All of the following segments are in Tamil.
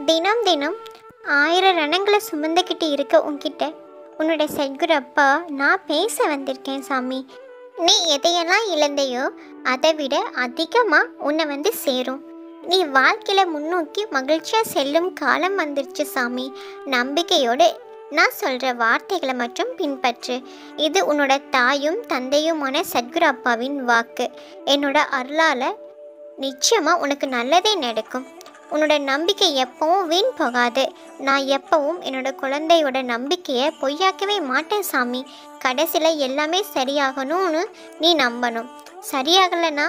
தினம் தினம் ஆயிரம் ரணங்களை சுமந்துக்கிட்டு இருக்க உன்கிட்ட உன்னோட சத்குரு அப்பா நான் பேச வந்திருக்கேன் சாமி நீ எதையெல்லாம் இழந்தையோ அதை விட அதிகமாக உன்னை வந்து சேரும் நீ வாழ்க்கையில் முன்னோக்கி மகிழ்ச்சியாக செல்லும் காலம் வந்துருச்சு சாமி நம்பிக்கையோடு நான் சொல்கிற வார்த்தைகளை மட்டும் பின்பற்று இது உன்னோட தாயும் தந்தையுமான சத்குரு அப்பாவின் வாக்கு என்னோட அருளால் நிச்சயமாக உனக்கு நல்லதே நடக்கும் உன்னோட நம்பிக்கை எப்பவும் வீண் போகாது நான் எப்பவும் என்னோட குழந்தையோட நம்பிக்கையை பொய்யாக்கவே மாட்டேன் சாமி கடைசியில் எல்லாமே சரியாகணும்னு நீ நம்பணும் சரியாகலைன்னா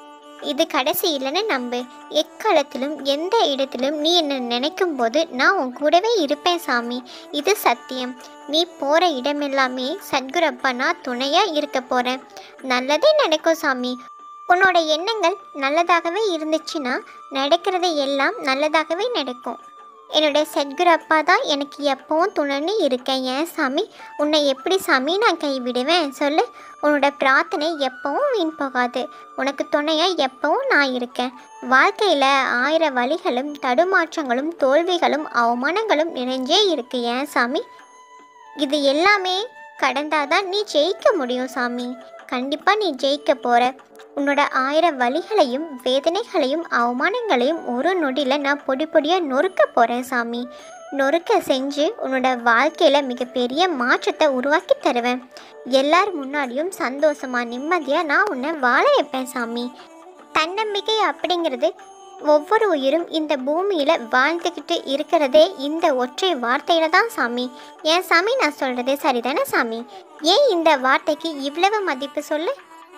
இது கடைசி இல்லைன்னு நம்பு எக்காலத்திலும் எந்த இடத்திலும் நீ என்னை நினைக்கும் போது நான் உன் கூடவே இருப்பேன் சாமி இது சத்தியம் நீ போகிற இடமெல்லாமே சத்குரப்பா நான் துணையாக இருக்க போகிறேன் நல்லதே நடக்கும் சாமி உன்னோட எண்ணங்கள் நல்லதாகவே இருந்துச்சுன்னா நடக்கிறது எல்லாம் நல்லதாகவே நடக்கும் என்னோட சத்குரு அப்பா தான் எனக்கு எப்பவும் துணைன்னு இருக்கேன் ஏன் சாமி உன்னை எப்படி சாமி நான் கைவிடுவேன் சொல்லு உன்னோட பிரார்த்தனை எப்பவும் வீண் போகாது உனக்கு துணையாக எப்பவும் நான் இருக்கேன் வாழ்க்கையில் ஆயிரம் வழிகளும் தடுமாற்றங்களும் தோல்விகளும் அவமானங்களும் நிறைஞ்சே இருக்கு ஏன் சாமி இது எல்லாமே கடந்தாதான் நீ ஜெயிக்க முடியும் சாமி கண்டிப்பாக நீ ஜெயிக்க போகிற உன்னோட ஆயிரம் வலிகளையும் வேதனைகளையும் அவமானங்களையும் ஒரு நொடியில் நான் பொடி பொடியாக நொறுக்க போகிறேன் சாமி நொறுக்க செஞ்சு உன்னோட வாழ்க்கையில் மிகப்பெரிய மாற்றத்தை உருவாக்கி தருவேன் எல்லார் முன்னாடியும் சந்தோஷமாக நிம்மதியாக நான் உன்னை வாழ வைப்பேன் சாமி தன்னம்பிக்கை அப்படிங்கிறது ஒவ்வொரு உயிரும் இந்த பூமியில் வாழ்ந்துக்கிட்டு இருக்கிறதே இந்த ஒற்றை வார்த்தையில தான் சாமி ஏன் சாமி நான் சொல்கிறது சரிதானே சாமி ஏன் இந்த வார்த்தைக்கு இவ்வளவு மதிப்பு சொல்லு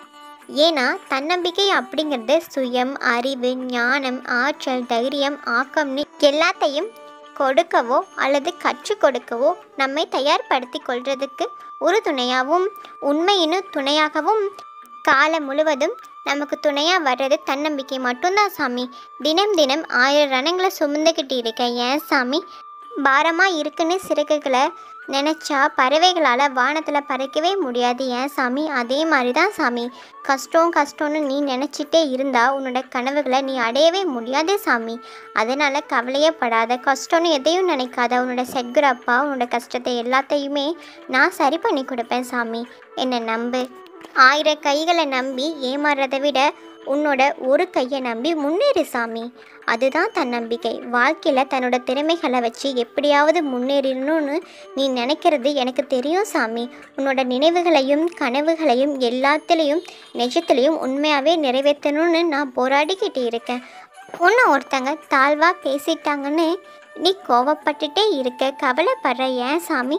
ஏன்னா தன்னம்பிக்கை அப்படிங்கிறது சுயம் அறிவு ஞானம் ஆற்றல் தைரியம் ஆக்கம்னு எல்லாத்தையும் கொடுக்கவோ அல்லது கற்றுக் கொடுக்கவோ நம்மை தயார்படுத்தி கொள்றதுக்கு ஒரு துணையாகவும் உண்மையினு துணையாகவும் காலம் முழுவதும் நமக்கு துணையாக வர்றது தன்னம்பிக்கை மட்டும்தான் சாமி தினம் தினம் ஆயிரம் ரணங்களை சுமந்துக்கிட்டு இருக்கேன் ஏன் சாமி பாரமாக இருக்குன்னு சிறகுகளை நினச்சா பறவைகளால் வானத்தில் பறக்கவே முடியாது ஏன் சாமி அதே மாதிரி தான் சாமி கஷ்டம் கஷ்டம்னு நீ நினச்சிட்டே இருந்தால் உன்னோட கனவுகளை நீ அடையவே முடியாது சாமி அதனால் கவலையே படாத கஷ்டம்னு எதையும் நினைக்காத உன்னோட சத்குரு அப்பா உன்னோட கஷ்டத்தை எல்லாத்தையுமே நான் சரி பண்ணி கொடுப்பேன் சாமி என்னை நம்பு ஆயிரம் கைகளை நம்பி ஏமாறுறதை விட உன்னோட ஒரு கையை நம்பி முன்னேறு சாமி அதுதான் தன்னம்பிக்கை வாழ்க்கையில் தன்னோட திறமைகளை வச்சு எப்படியாவது முன்னேறணும்னு நீ நினைக்கிறது எனக்கு தெரியும் சாமி உன்னோட நினைவுகளையும் கனவுகளையும் எல்லாத்துலேயும் நிஜத்துலேயும் உண்மையாகவே நிறைவேற்றணும்னு நான் போராடிக்கிட்டு இருக்கேன் உன்னை ஒருத்தங்க தாழ்வாக பேசிட்டாங்கன்னு நீ கோவப்பட்டுட்டே இருக்க கவலைப்படுற ஏன் சாமி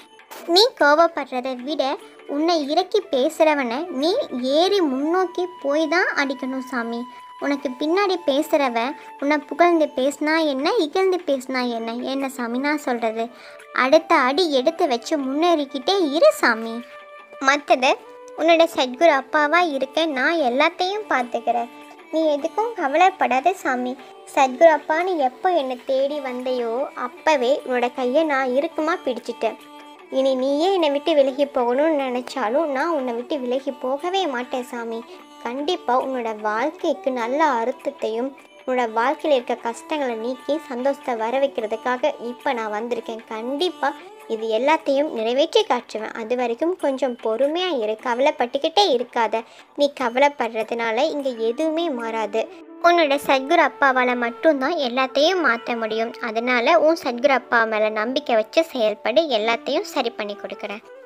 நீ கோவப்படுறதை விட உன்னை இறக்கி பேசுகிறவனை நீ ஏறி முன்னோக்கி போய் தான் அடிக்கணும் சாமி உனக்கு பின்னாடி பேசுகிறவன் உன்னை புகழ்ந்து பேசினா என்ன இகழ்ந்து பேசினா என்ன என்ன சாமி நான் சொல்கிறது அடுத்த அடி எடுத்து வச்சு முன்னேறிக்கிட்டே இரு சாமி மற்றது உன்னோட சத்குரு அப்பாவாக இருக்க நான் எல்லாத்தையும் பார்த்துக்கிறேன் நீ எதுக்கும் கவலைப்படாத சாமி சத்குரு அப்பான்னு எப்போ என்னை தேடி வந்தையோ அப்போவே உன்னோட கையை நான் இறுக்கமாக பிடிச்சிட்டேன் இனி நீயே என்னை விட்டு விலகி போகணும்னு நினச்சாலும் நான் உன்னை விட்டு விலகி போகவே மாட்டேன் சாமி கண்டிப்பாக உன்னோட வாழ்க்கைக்கு நல்ல அர்த்தத்தையும் உன்னோட வாழ்க்கையில் இருக்க கஷ்டங்களை நீக்கி சந்தோஷத்தை வர வைக்கிறதுக்காக இப்போ நான் வந்திருக்கேன் கண்டிப்பாக இது எல்லாத்தையும் நிறைவேற்றி காட்டுவேன் அது வரைக்கும் கொஞ்சம் பொறுமையாக இரு கவலைப்பட்டுக்கிட்டே இருக்காத நீ கவலைப்படுறதுனால இங்கே எதுவுமே மாறாது உன்னோட சத்குரு அப்பாவால் மட்டும்தான் எல்லாத்தையும் மாற்ற முடியும் அதனால் உன் சத்குரு அப்பா மேலே நம்பிக்கை வச்சு செயல்படு எல்லாத்தையும் சரி பண்ணி கொடுக்குறேன்